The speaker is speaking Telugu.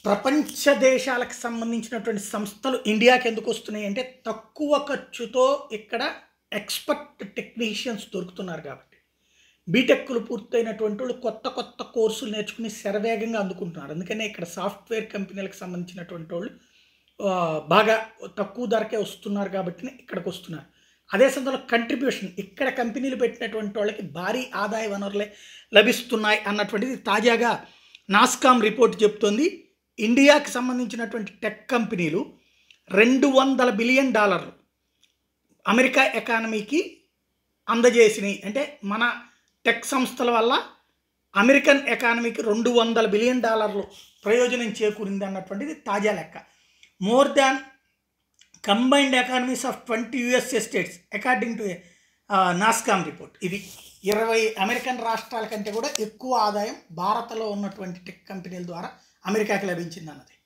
ప్రపంచ దేశాలకు సంబంధించినటువంటి సంస్థలు ఇండియాకి ఎందుకు వస్తున్నాయి అంటే తక్కువ ఖర్చుతో ఇక్కడ ఎక్స్పర్ట్ టెక్నీషియన్స్ దొరుకుతున్నారు కాబట్టి బీటెక్లు పూర్తయినటువంటి వాళ్ళు కొత్త కొత్త కోర్సులు నేర్చుకుని శరవేగంగా అందుకుంటున్నారు అందుకనే ఇక్కడ సాఫ్ట్వేర్ కంపెనీలకు సంబంధించినటువంటి వాళ్ళు ఆ, బాగా తక్కువ ధరకే వస్తున్నారు కాబట్టి ఇక్కడికి వస్తున్నారు అదే సందర్భంలో కంట్రిబ్యూషన్ ఇక్కడ కంపెనీలు పెట్టినటువంటి వాళ్ళకి భారీ ఆదాయ వనరులే లభిస్తున్నాయి అన్నటువంటిది తాజాగా నాస్కామ్ రిపోర్ట్ చెప్తోంది ఇండియాకి సంబంధించినటువంటి టెక్ కంపెనీలు రెండు వందల బిలియన్ డాలర్లు అమెరికా ఎకానమీకి అందజేసినాయి అంటే మన టెక్ సంస్థల వల్ల అమెరికన్ ఎకానమీకి రెండు వందల బిలియన్ డాలర్లు ప్రయోజనం చేకూరింది అన్నటువంటిది తాజా లెక్క more than combined economies of twenty USA states according to NASSCOM report ఇది ఇరవై అమెరికన్ రాష్ట్రాల కంటే కూడా ఎక్కువ ఆదాయం భారత్లో ఉన్నటువంటి టెక్ కంపెనీల ద్వారా అమెరికాకి లభించింది అన్నది